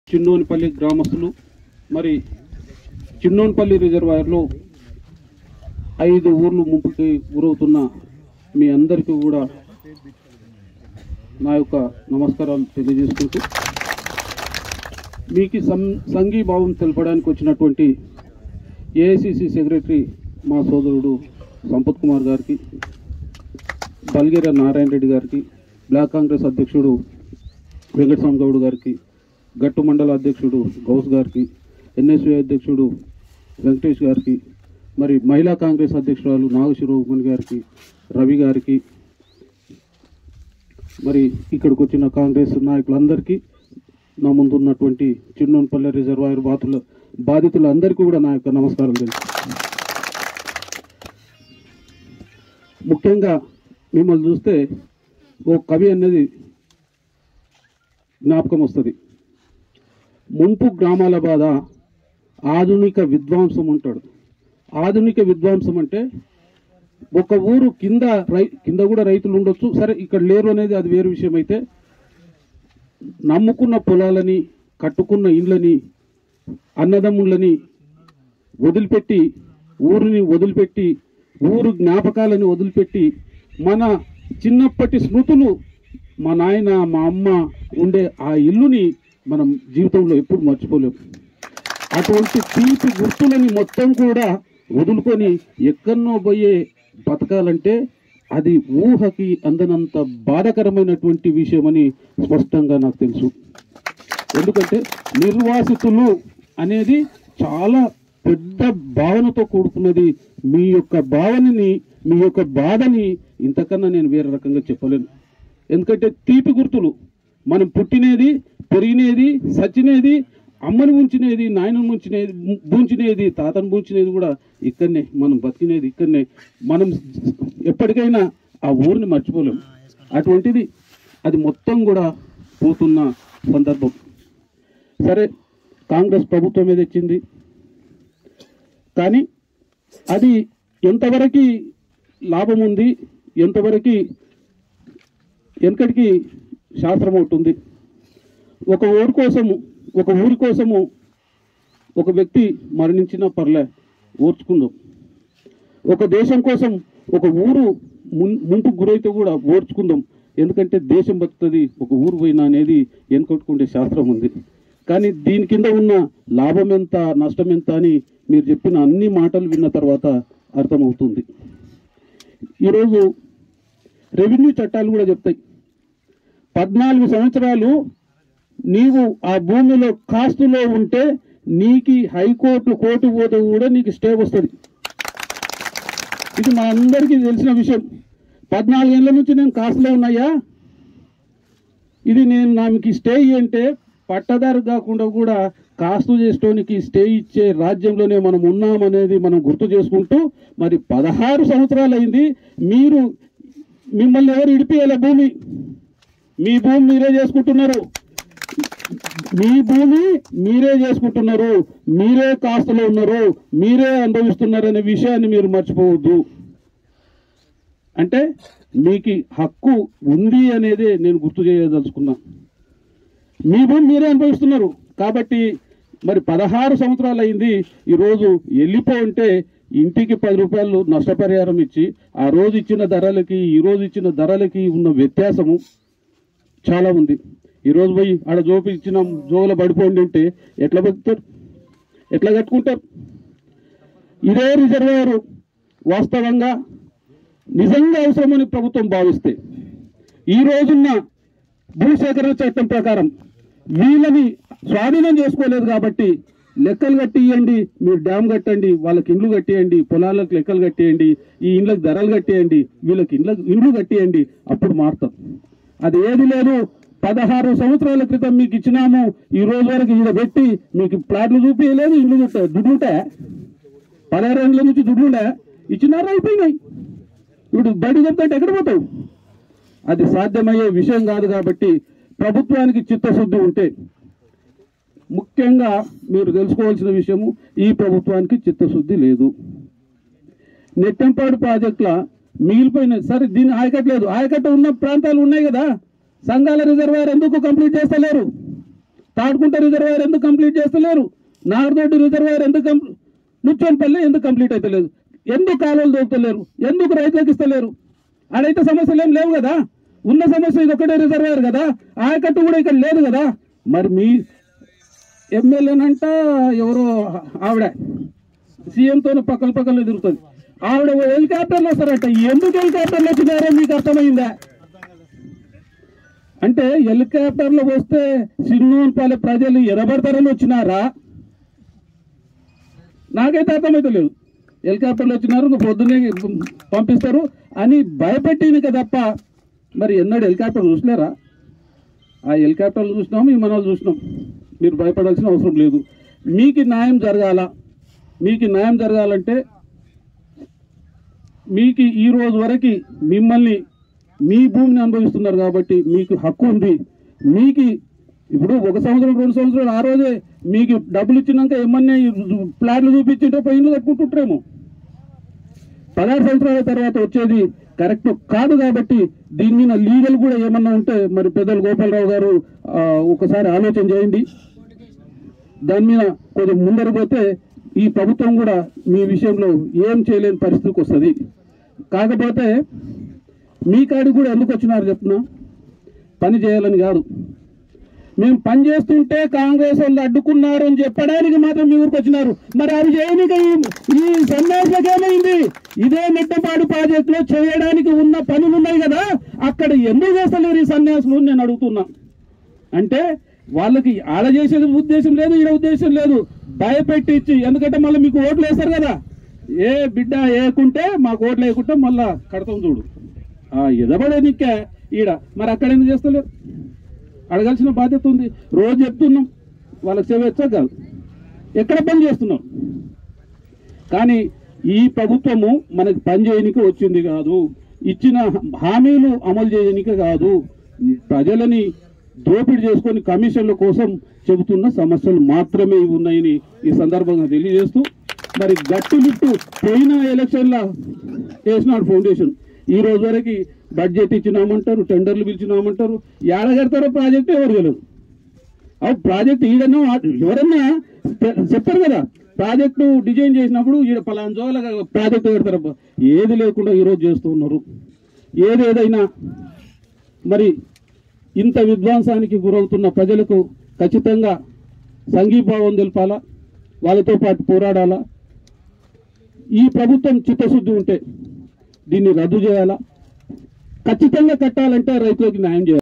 చిన్నోనిపల్లి గ్రామస్తులు మరి చిన్నోనిపల్లి రిజర్వాయర్లో ఐదు ఊర్లు ముంపుకి గురవుతున్న మీ అందరికీ కూడా నా యొక్క నమస్కారాలు తెలియజేసుకుంటూ మీకు సం సంఘీభావం తెలపడానికి వచ్చినటువంటి ఏఐసిసి సెక్రటరీ మా సోదరుడు సంపత్ కుమార్ గారికి బల్గేర నారాయణ రెడ్డి గారికి బ్లాక్ కాంగ్రెస్ అధ్యక్షుడు వెంకటస్వామి గౌడ్ గారికి గట్టు మండల అధ్యక్షుడు గౌస్ గారికి ఎన్ఎస్యు అధ్యక్షుడు వెంకటేష్ గారికి మరి మహిళా కాంగ్రెస్ అధ్యక్షురాలు నాగశిరోమణి గారికి రవి గారికి మరి ఇక్కడికి వచ్చిన కాంగ్రెస్ నాయకులందరికీ నా ముందు ఉన్నటువంటి చిన్నోన్పల్లె రిజర్వాయర్ బాతుల బాధితులందరికీ కూడా నా యొక్క నమస్కారం తెలుసు ముఖ్యంగా మిమ్మల్ని చూస్తే ఓ కవి అనేది జ్ఞాపకం వస్తుంది ముంపు గ్రామాల బాధ ఆధునిక విద్వాంసం అంటాడు ఆధునిక విద్వాంసం అంటే ఒక ఊరు కింద రై కింద కూడా రైతులు ఉండొచ్చు సరే ఇక్కడ లేరు అనేది అది వేరు విషయం అయితే నమ్ముకున్న పొలాలని కట్టుకున్న ఇండ్లని అన్నదమ్ములని వదిలిపెట్టి ఊరిని వదిలిపెట్టి ఊరు జ్ఞాపకాలని వదిలిపెట్టి మన చిన్నప్పటి స్మృతులు మా నాయన మా అమ్మ ఉండే ఆ ఇల్లుని మనం జీవితంలో ఎప్పుడు మర్చిపోలేము అటువంటి తీపి గుర్తులని మొత్తం కూడా వదులుకొని ఎక్కడనో పోయే బతకాలంటే అది ఊహకి అందనంత బాధకరమైనటువంటి విషయమని స్పష్టంగా నాకు తెలుసు ఎందుకంటే నిర్వాసితులు అనేది చాలా పెద్ద భావనతో కూడుకున్నది మీ యొక్క భావనని మీ యొక్క బాధని ఇంతకన్నా నేను వేరే రకంగా చెప్పలేను ఎందుకంటే తీపి గుర్తులు మనం పుట్టినేది పెరిగినేది సచ్చినేది అమ్మని ఉంచినేది నాయనని ఉంచినేది బూంచినేది తాతను బూంచినేది కూడా ఇక్కడనే మనం బతికినేది ఇక్కడనే మనం ఎప్పటికైనా ఆ ఊరిని మర్చిపోలేం అటువంటిది అది మొత్తం కూడా పోతున్న సందర్భం సరే కాంగ్రెస్ ప్రభుత్వమే తెచ్చింది కానీ అది ఎంతవరకు లాభం ఉంది ఎంతవరకు వెనకటికి శాస్త్రం ఒకటి ఉంది ఒక ఊరి కోసము ఒక ఊరి కోసము ఒక వ్యక్తి మరణించినా పర్లే ఓర్చుకుందాం ఒక దేశం కోసం ఒక ఊరు ముం- ముంపు గురైతే కూడా ఓర్చుకుందాం ఎందుకంటే దేశం బతుకుతుంది ఒక ఊరు పోయినా అనేది వెనుకొట్టుకుంటే శాస్త్రం ఉంది కానీ దీని కింద ఉన్న లాభం ఎంత నష్టం ఎంత అని మీరు చెప్పిన అన్ని మాటలు విన్న తర్వాత అర్థమవుతుంది ఈరోజు రెవెన్యూ చట్టాలు కూడా చెప్తాయి పద్నాలుగు సంవత్సరాలు నీవు ఆ భూమిలో కాస్తులో ఉంటే నీకు హైకోర్టు కోర్టు పోతే కూడా నీకు స్టే వస్తుంది ఇది మా అందరికీ తెలిసిన విషయం పద్నాలుగేళ్ల నుంచి నేను కాస్తులో ఉన్నాయా ఇది నేను నాకు స్టే అంటే పట్టదారు కాకుండా కూడా కాస్తు చేసుకోనికి స్టే ఇచ్చే రాజ్యంలోనే మనం ఉన్నామనేది మనం గుర్తు చేసుకుంటూ మరి పదహారు సంవత్సరాలు అయింది మీరు మిమ్మల్ని ఎవరు ఇడిపియాలి భూమి మీ భూమి మీరే చేసుకుంటున్నారు మీ భూమి మీరే చేసుకుంటున్నారు మీరే కాస్తులో ఉన్నారు మీరే అనుభవిస్తున్నారు అనే విషయాన్ని మీరు మర్చిపోవద్దు అంటే మీకు హక్కు ఉంది అనేది నేను గుర్తు చేయదలుచుకున్నా మీ భూమి మీరే అనుభవిస్తున్నారు కాబట్టి మరి పదహారు సంవత్సరాలు అయింది ఈరోజు వెళ్ళిపో ఉంటే ఇంటికి పది రూపాయలు నష్టపరిహారం ఇచ్చి ఆ రోజు ఇచ్చిన ధరలకి ఈ రోజు ఇచ్చిన ధరలకి ఉన్న వ్యత్యాసము చాలా ఉంది ఈరోజు పోయి ఆడ జోపి ఇచ్చిన జోగుల పడిపోండి అంటే ఎట్లా బతుకుతారు ఎట్లా కట్టుకుంటారు ఇదే రిజర్వాయర్ వాస్తవంగా నిజంగా అవసరమని ప్రభుత్వం భావిస్తే ఈ రోజున్న భూసేకరణ చట్టం ప్రకారం వీళ్ళని స్వాధీనం చేసుకోలేదు కాబట్టి లెక్కలు కట్టియండి మీరు డ్యామ్ కట్టండి వాళ్ళకి ఇండ్లు కట్టేయండి పొలాలకు లెక్కలు కట్టేయండి ఈ ఇండ్లకు ధరలు కట్టేయండి వీళ్ళకి ఇండ్లకు ఇండ్లు కట్టేయండి అప్పుడు మారుతాం అది ఏది లేదు పదహారు సంవత్సరాల క్రితం మీకు ఇచ్చినాము ఈ రోజు వరకు ఈడ పెట్టి మీకు ప్లాట్లు చూపించలేదు ఇండ్లు చూస్తాయి దుడ్డు ఉంటాయా పదహారు ఏళ్ళ నుంచి దుడ్డు ఉండే ఇచ్చినారు అయిపోయినాయి ఇప్పుడు బయట చెప్తే ఎక్కడ పోతావు అది సాధ్యమయ్యే విషయం కాదు కాబట్టి ప్రభుత్వానికి చిత్తశుద్ధి ఉంటే ముఖ్యంగా మీరు తెలుసుకోవాల్సిన విషయము ఈ ప్రభుత్వానికి చిత్తశుద్ధి లేదు నెట్టంపాడు ప్రాజెక్టుల మిగిలిపోయిన సరే దీన్ని ఆయకట్టు లేదు ఆయకట్టు ఉన్న ప్రాంతాలు ఉన్నాయి కదా సంఘాల రిజర్వాయర్ ఎందుకు కంప్లీట్ చేస్తలేరు తాడుకుంట రిజర్వాయర్ ఎందుకు కంప్లీట్ చేస్తలేరు నాగర్దొడ్డి రిజర్వాయర్ ఎందుకు కంప్లీట్ ముచ్చోన్పల్లి ఎందుకు కంప్లీట్ అవుతలేదు ఎందుకు కాలువలు దొరుకుతలేరు ఎందుకు రైతులకు ఇస్తలేరు ఆడైతే సమస్యలు ఏం లేవు కదా ఉన్న సమస్య ఇది ఒకటే రిజర్వాయర్ కదా ఆయకట్టు కూడా ఇక్కడ లేదు కదా మరి మీ ఎమ్మెల్యేనంట ఎవరో ఆవిడ సీఎంతో పక్కల పక్కన తిరుగుతుంది ఆవిడ హెలికాప్టర్లో వస్తారట ఎందుకు హెలికాప్టర్లో వచ్చినారో మీకు అర్థమైందా అంటే హెలికాప్టర్లో వస్తే సిన్నోన్పాలె ప్రజలు ఎరబడతారని వచ్చినారా నాకైతే అర్థమైతే లేదు హెలికాప్టర్లు వచ్చినారు ఇంక పొద్దున్నే పంపిస్తారు అని భయపెట్టినక తప్ప మరి ఎన్నడూ హెలికాప్టర్ చూసలేరా ఆ హెలికాప్టర్లు చూసినాం ఈ మనల్ని చూసినాం మీరు భయపడాల్సిన అవసరం లేదు మీకు న్యాయం జరగాల మీకు న్యాయం జరగాలంటే మీకు ఈ రోజు వరకు మిమ్మల్ని మీ భూమిని అనుభవిస్తున్నారు కాబట్టి మీకు హక్కు ఉంది మీకు ఇప్పుడు ఒక సంవత్సరం రెండు సంవత్సరాలు ఆ రోజే మీకు డబ్బులు ఇచ్చినాక ఏమన్నా ఈ ప్లాట్లు చూపించింటే పోయి ఇల్లు కట్టుకుంటుంటారేమో పదహారు సంవత్సరాల తర్వాత వచ్చేది కరెక్ట్ కాదు కాబట్టి దీని మీద లీగల్ కూడా ఏమన్నా ఉంటే మరి పెద్దలు గోపాలరావు గారు ఆ, ఒకసారి ఆలోచన చేయండి దాని మీద కొంచెం ముందర పోతే ఈ ప్రభుత్వం కూడా మీ విషయంలో ఏం చేయలేని పరిస్థితికి వస్తుంది కాకపోతే మీ కాడికి కూడా ఎందుకు వచ్చినారు చెప్తున్నా పని చేయాలని కాదు మేము పని చేస్తుంటే కాంగ్రెస్ వాళ్ళు అడ్డుకున్నారు అని చెప్పడానికి మాత్రం మీ ఊరికి వచ్చినారు మరి అవి చేయనిక ఈ- ఈ సన్యాసులకు ఏమైంది ఇదే మిట్టపాడు ప్రాజెక్టులో చేయడానికి ఉన్న పనులు ఉన్నాయి కదా అక్కడ ఎందుకు చేస్తలేరు ఈ సన్యాసులు అని నేను అడుగుతున్నా అంటే వాళ్ళకి ఆడ చేసేది ఉద్దేశం లేదు ఈడ ఉద్దేశం లేదు భయపెట్టించి ఎందుకంటే మళ్ళీ మీకు ఓట్లు వేస్తారు కదా ఏ బిడ్డ వేయకుంటే మాకు ఓట్లు వేయకుంటే మళ్ళా కడతాం చూడు ఆ ఎదబడే నిక్కే ఈడ మరి అక్కడ ఎందుకు చేస్తలేరు అడగాల్సిన బాధ్యత ఉంది రోజు చెప్తున్నాం వాళ్ళకి సేవ ఇచ్చా కాదు ఎక్కడ పని చేస్తున్నాం కానీ ఈ ప్రభుత్వము మనకి పని చేయనికి వచ్చింది కాదు ఇచ్చిన హామీలు అమలు చేయడానికి కాదు ప్రజలని దోపిడీ చేసుకొని కమిషన్ల కోసం చెబుతున్న సమస్యలు మాత్రమే ఇవి ఉన్నాయని ఈ సందర్భంగా తెలియజేస్తూ మరి గట్టి లిట్టు పోయిన ఎలక్షన్ల వేసినాడు ఫౌండేషన్ ఈ రోజు వరకు బడ్జెట్ ఇచ్చినామంటారు టెండర్లు పిలిచినామంటారు ఏడగడతారో ప్రాజెక్టు ఎవరు తెలియదు అవు ప్రాజెక్ట్ ఈడనో ఆ- ఎవరన్నా పె- చెప్పారు కదా ప్రాజెక్టు డిజైన్ చేసినప్పుడు ఈడ పలానా జోల ప్రాజెక్టు పెడతారు ఏది లేకుండా ఈరోజు చేస్తూ ఉన్నారు ఏదేదైనా మరి ఇంత విధ్వంసానికి గురవుతున్న ప్రజలకు ఖచ్చితంగా సంఘీభావం తెలపాలా వాళ్ళతో పాటు పోరాడాలా ఈ ప్రభుత్వం చిత్తశుద్ధి ఉంటే దీన్ని రద్దు చేయాలా ఖచ్చితంగా కట్టాలంటే రైతులకు న్యాయం చేయాలి